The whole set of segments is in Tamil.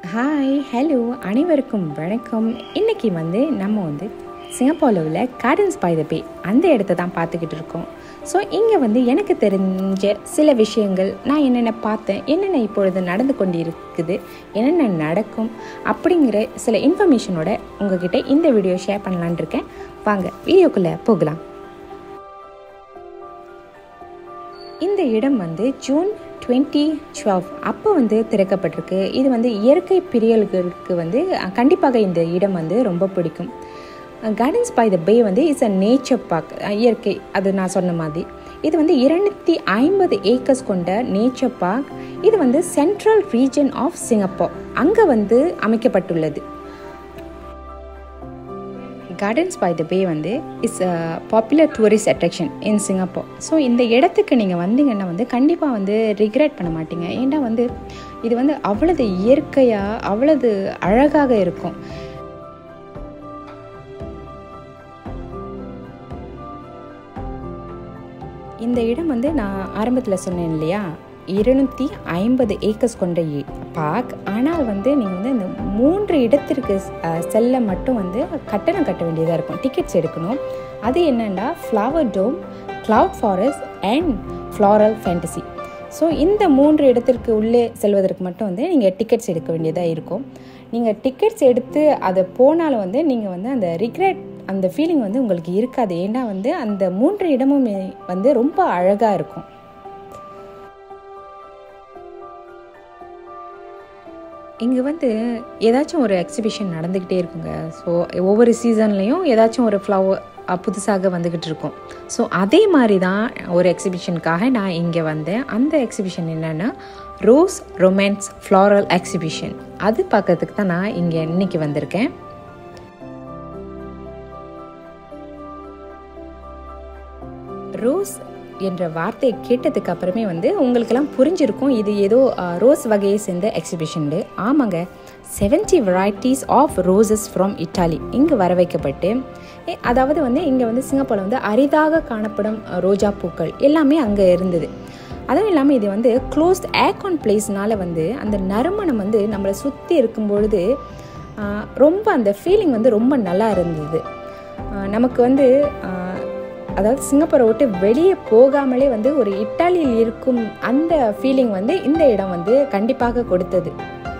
ஹாய் ஹலோ அனைவருக்கும் வணக்கம் இன்றைக்கி வந்து நம்ம வந்து சிங்கப்பூரில் உள்ள கார்டன்ஸ் பை த பே அந்த இடத்த தான் பார்த்துக்கிட்டு இருக்கோம் ஸோ இங்கே வந்து எனக்கு தெரிஞ்ச சில விஷயங்கள் நான் என்னென்ன பார்த்தேன் என்னென்ன இப்பொழுது நடந்து கொண்டு இருக்குது என்னென்ன நடக்கும் அப்படிங்கிற சில இன்ஃபர்மேஷனோட உங்ககிட்ட இந்த வீடியோ ஷேர் பண்ணலான் இருக்கேன் வாங்க வீடியோக்குள்ளே போகலாம் இந்த இடம் வந்து ஜூன் டுவெண்ட்டி டுவெல் அப்போ வந்து திறக்கப்பட்டிருக்கு இது வந்து இயற்கை பிரியல்களுக்கு வந்து அஹ், கண்டிப்பாக இந்த இடம் வந்து ரொம்ப பிடிக்கும் கார்டன்ஸ் பை த பே வந்து இட்ஸ் அ நேச்சர் பார்க் இயற்கை அது நான் சொன்ன மாதிரி இது வந்து இருநூத்தி ஐம்பது ஏக்கர்ஸ் கொண்ட நேச்சர் பார்க் இது வந்து சென்ட்ரல் ரீஜன் ஆஃப் சிங்கப்பூர் அங்கே வந்து அமைக்கப்பட்டுள்ளது கார்டன்ஸ் பை த பே வந்து it's a popular tourist attraction in Singapore so இந்த இடத்துக்கு நீங்கள் வந்தீங்கன்னா வந்து கண்டிப்பாக வந்து ரிக்ரெட் பண்ண மாட்டீங்க ஏன்னா வந்து இது வந்து அவ்வளவு இயற்கையாக அவ்வளவு அழகாக இருக்கும் இந்த இடம் வந்து நான் ஆரம்பத்தில் சொன்னேன் இல்லையா இருநூற்றி ஐம்பது ஏக்கர்ஸ் கொண்ட பார்க் ஆனால் வந்து நீங்கள் வந்து இந்த மூன்று இடத்திற்கு அஹ், செல்ல மட்டும் வந்து கட்டணம் கட்ட வேண்டியதாக இருக்கும் டிக்கெட்ஸ் எடுக்கணும் அது என்னென்னா flower dome cloud forest and floral fantasy so இந்த மூன்று இடத்திற்கு உள்ளே செல்வதற்கு மட்டும் வந்து நீங்கள் டிக்கெட்ஸ் எடுக்க வேண்டியதாக இருக்கும் நீங்கள் டிக்கெட்ஸ் எடுத்து அதை போனாலும் வந்து நீங்கள் வந்து அந்த ரிக்ரெட் அந்த ஃபீலிங் வந்து உங்களுக்கு இருக்காது ஏன்னா வந்து அந்த மூன்று இடமும் வந்து ரொம்ப அழகாக இருக்கும் இங்கே வந்து ஏதாச்சும் ஒரு எக்ஸிபிஷன் நடந்துக்கிட்டே இருக்குங்க ஸோ ஒவ்வொரு சீசன்லேயும் ஏதாச்சும் ஒரு ஃப்ளவர் புதுசாக வந்துக்கிட்டு இருக்கும் ஸோ அதே மாதிரி தான் ஒரு எக்ஸிபிஷனுக்காக நான் இங்கே வந்தேன் அந்த எக்ஸிபிஷன் என்னென்னா ரோஸ் ரொமான்ஸ் ஃப்ளாரல் எக்ஸிபிஷன் அது பார்க்கறதுக்கு தான் நான் இங்கே இன்னைக்கு வந்திருக்கேன் ரோஸ் என்ற வார்த்தையை கேட்டதுக்கு அப்புறமே வந்து உங்களுக்கெல்லாம் புரிஞ்சிருக்கும் இது ஏதோ அஹ், ரோஸ் வகையை சேர்ந்த எக்ஸிபிஷன் ஆமாங்க seventy varieties of roses from Italy இங்கு வர வைக்கப்பட்டு எ, அதாவது வந்து இங்கே வந்து சிங்கப்பூரில் வந்து அரிதாக காணப்படும் அஹ், ரோஜா பூக்கள் எல்லாமே அங்கே இருந்தது அதுவும் இல்லாமல் இது வந்து க்ளோஸ்ட் ஏக்கான் பிளேஸ்னால வந்து அந்த நறுமணம் வந்து நம்மளை சுற்றி இருக்கும் பொழுது ஆஹ், ரொம்ப அந்த ஃபீலிங் வந்து ரொம்ப நல்லா இருந்தது ஆஹ், நமக்கு வந்து ஆஹ், அதாவது சிங்கப்பூரை விட்டு வெளியே போகாமலே வந்து ஒரு இட்டாலியில் இருக்கும் அந்த ஃபீலிங் வந்து இந்த இடம் வந்து கண்டிப்பாக கொடுத்தது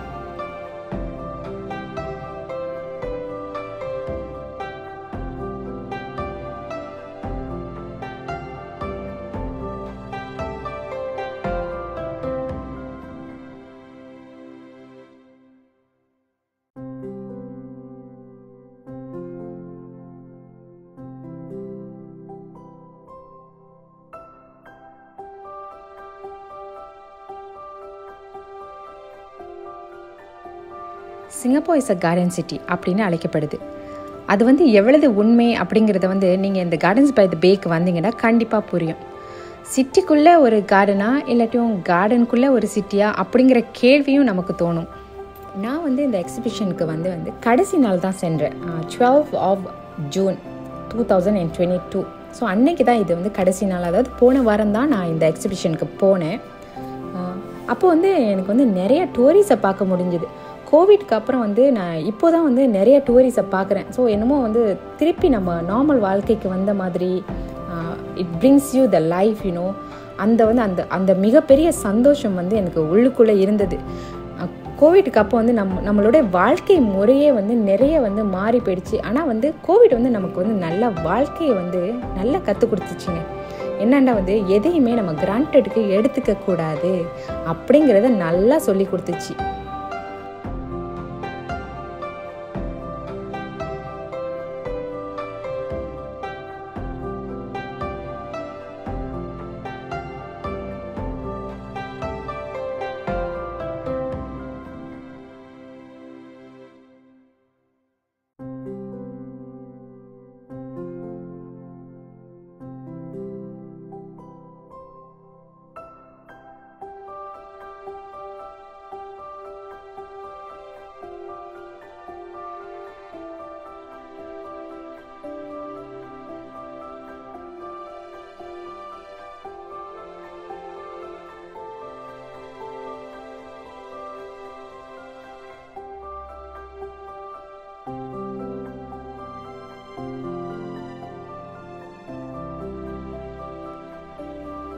Singapore is a garden city அப்படின்னு அழைக்கப்படுது அது வந்து எவ்வளவு உண்மை அப்படிங்கிறத வந்து நீங்கள் இந்த கார்டன்ஸ் பை த பேக்கு வந்தீங்கன்னா கண்டிப்பாக புரியும் சிட்டிக்குள்ளே ஒரு கார்டனா இல்லாட்டியும் கார்டனுக்குள்ளே ஒரு சிட்டியா அப்படிங்கிற கேள்வியும் நமக்கு தோணும் நான் வந்து இந்த எக்ஸிபிஷனுக்கு வந்து வந்து கடைசி நாள் தான் சென்றேன் twelve of June two thousand and twenty two so அன்னைக்கு தான் இது வந்து கடைசி நாள் அதாவது போன வாரம் தான் நான் இந்த எக்ஸிபிஷனுக்கு போனேன் அப்போ வந்து எனக்கு வந்து நிறைய டூரிஸை பார்க்க முடிஞ்சுது கோவிட்க்கு அப்புறம் வந்து நான் இப்போ தான் வந்து நிறைய டூரிஸை பார்க்குறேன் ஸோ என்னமோ வந்து திருப்பி நம்ம நார்மல் வாழ்க்கைக்கு வந்த மாதிரி it brings you the life you know அந்த வந்து அந்த அந்த மிகப்பெரிய சந்தோஷம் வந்து எனக்கு உள்ளுக்குள்ளே இருந்தது அஹ், கோவிட்க்கு அப்போ வந்து நம்ம நம்மளோட வாழ்க்கை முறையே வந்து நிறைய வந்து மாறி போயிடுச்சு ஆனால் வந்து கோவிட் வந்து நமக்கு வந்து நல்ல வாழ்க்கையை வந்து நல்லா கற்றுக் கொடுத்துச்சுங்க என்னண்டா வந்து எதையுமே நம்ம கிராண்டடுக்கு எடுத்துக்க கூடாது அப்படிங்கிறத நல்லா சொல்லி கொடுத்துச்சு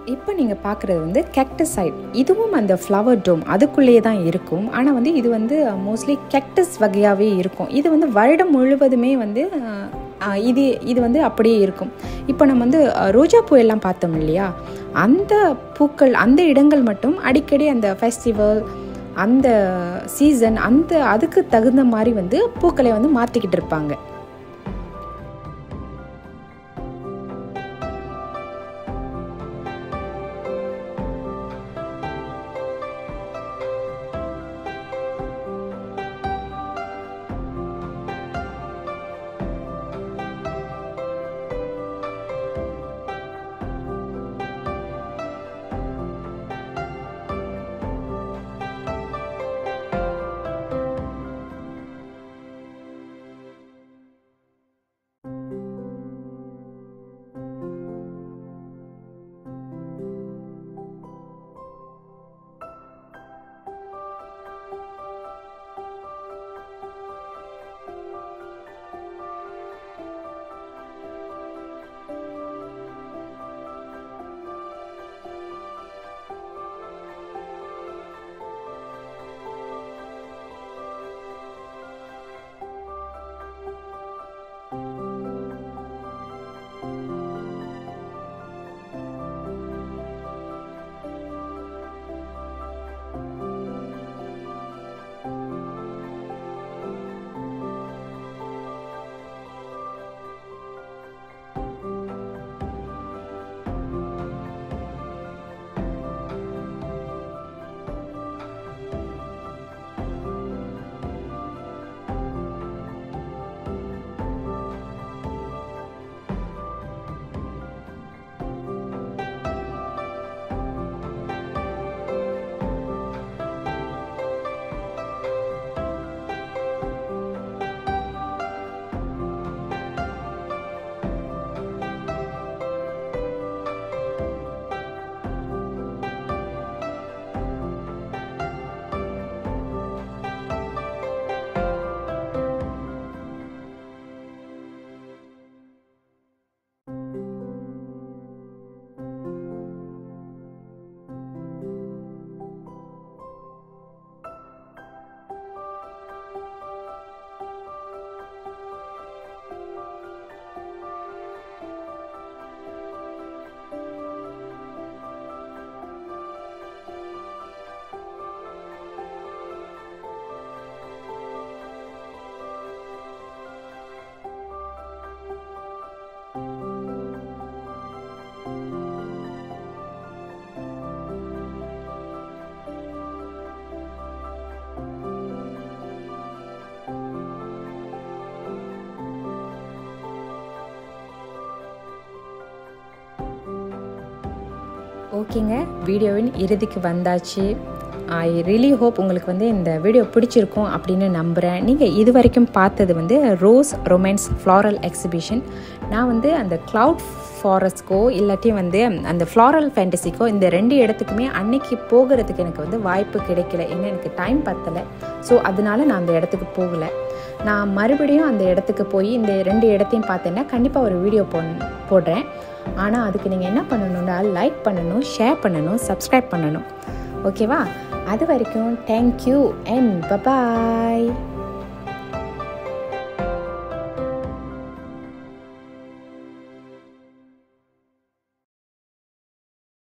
இப்போ நீங்கள் பார்க்குறது வந்து கேக்டஸ் சைட் இதுவும் அந்த ஃப்ளவர் டோம் அதுக்குள்ளேயே தான் இருக்கும் ஆனால் வந்து இது வந்து மோஸ்ட்லி கேக்டஸ் வகையாகவே இருக்கும் இது வந்து வருடம் முழுவதுமே வந்து அஹ், அஹ், இது இது வந்து அப்படியே இருக்கும் இப்போ நம்ம வந்து அஹ், ரோஜா பூ எல்லாம் பார்த்தோம் இல்லையா அந்த பூக்கள் அந்த இடங்கள் மட்டும் அடிக்கடி அந்த ஃபெஸ்டிவல் அந்த சீசன் அந்த அதுக்கு தகுந்த மாதிரி வந்து பூக்களை வந்து மாற்றிக்கிட்டு இருப்பாங்க ஓகேங்க வீடியோவின் இறுதிக்கு வந்தாச்சு ஐ ரியலி ஹோப் உங்களுக்கு வந்து இந்த வீடியோ பிடிச்சிருக்கும் அப்படின்னு நம்புகிறேன் நீங்கள் இது வரைக்கும் பார்த்தது வந்து ரோஸ் ரொமான்ஸ் ஃப்ளாரல் எக்ஸிபிஷன் நான் வந்து அந்த க்ளவுட் ஃபாரஸ்ட்க்கோ இல்லாட்டி வந்து அந்த ஃப்ளாரல் ஃபேண்டசிக்கோ இந்த ரெண்டு இடத்துக்குமே அன்னைக்கு போகிறதுக்கு எனக்கு வந்து வாய்ப்பு கிடைக்கல ஏன்னா எனக்கு டைம் பத்தலை ஸோ அதனால நான் அந்த இடத்துக்கு போகலை நான் மறுபடியும் அந்த இடத்துக்கு போய் இந்த ரெண்டு இடத்தையும் பார்த்தேன்னா கண்டிப்பாக ஒரு வீடியோ போ போடுறேன் ஆனால் அதுக்கு நீங்கள் என்ன பண்ணணும்னா லைக் பண்ணணும் ஷேர் பண்ணணும் சப்ஸ்கிரைப் பண்ணணும் ஓகேவா அது வரைக்கும் தேங்க்யூ அண்ட் பபாய்